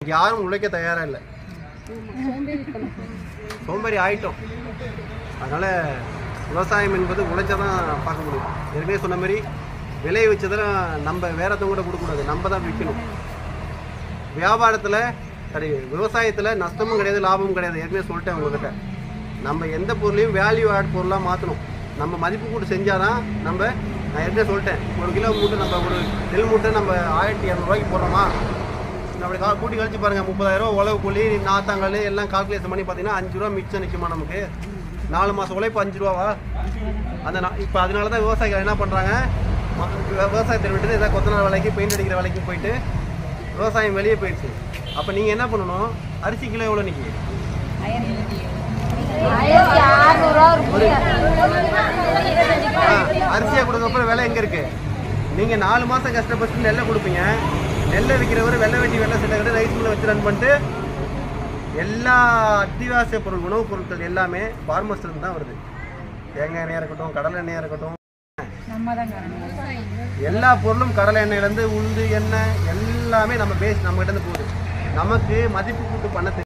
யாரும் உழைக்க தயாரா இல்லை சோம்பேறி ஆயிட்டோம் அதனால விவசாயம் என்பது உழைச்சா தான் பார்க்க முடியும் ஏற்கனவே சொன்ன மாதிரி விளைய வச்சதெல்லாம் நம்ம வேறத்தவங்க கூட கொடுக்கக்கூடாது நம்ம தான் விற்கணும் வியாபாரத்தில் சரி விவசாயத்தில் நஷ்டமும் கிடையாது லாபமும் கிடையாது ஏற்கனவே சொல்லிட்டேன் உங்ககிட்ட நம்ம எந்த பொருளையும் வேல்யூ ஆட் பொருளாக மாற்றணும் நம்ம மதிப்பு கூட்டு செஞ்சாதான் நம்ம நான் ஏற்கனவே சொல்லிட்டேன் ஒரு கிலோ மூட்டை நம்ம ஒரு நெல் மூட்டை நம்ம ஆயிரத்தி இரநூறுவாய்க்கு போடுறோமா அப்படி கா கூட்டி கழிச்சு பாருங்கள் முப்பதாயிரம் உழவு கூலி நாத்தாங்கல் எல்லாம் கால்குலேஷன் பண்ணி பார்த்தீங்கன்னா அஞ்சு ரூபா மிச்சம் நிற்குமா நமக்கு நாலு மாதம் உழைப்பு அஞ்சு ரூபாவா அந்த நா- இப்போ அதனால தான் விவசாயிகள் என்ன பண்ணுறாங்க விவசாயத்தை விட்டு ஏதாவது கொத்தனார் வேலைக்கு பெயிண்ட் அடிக்கிற வேலைக்கு போயிட்டு விவசாயம் வெளியே போயிடுச்சு அப்போ நீங்கள் என்ன பண்ணணும் அரிசி கிலோ எவ்வளோ நிற்கி ஆயிரத்தி அறுநூறுவா ஒரு மூட்டை. அரிசியாக கொடுக்கறப்ப விலை எங்கே இருக்கு நீங்கள் நாலு மாதம் கஷ்டப்பட்டு நெல்லை கொடுப்பீங்க நெல்லை விற்கிறவர் வெள்ளை வெட்டி வெள்ளை சட்டை கடை ரைஸ் மில்லை வச்சு ரன் பண்ணிட்டு எல்லா அத்தியாவசிய பொருள் உணவுப் பொருட்கள் எல்லாமே ஃபார்மர்ஸ் இருந்து தான் வருது தேங்காய் எண்ணெயாக இருக்கட்டும் கடலை எண்ணெயாக இருக்கட்டும் நம்ம தான் காரணம் எல்லா பொருளும் கடலை எண்ணெயிலேருந்து உளுந்து எண்ணெய் எல்லாமே நம்ம பேஸ் நம்ம கிட்ட இருந்து போகுது நமக்கு மதிப்பு கூட்டு பண்ண தெரியும்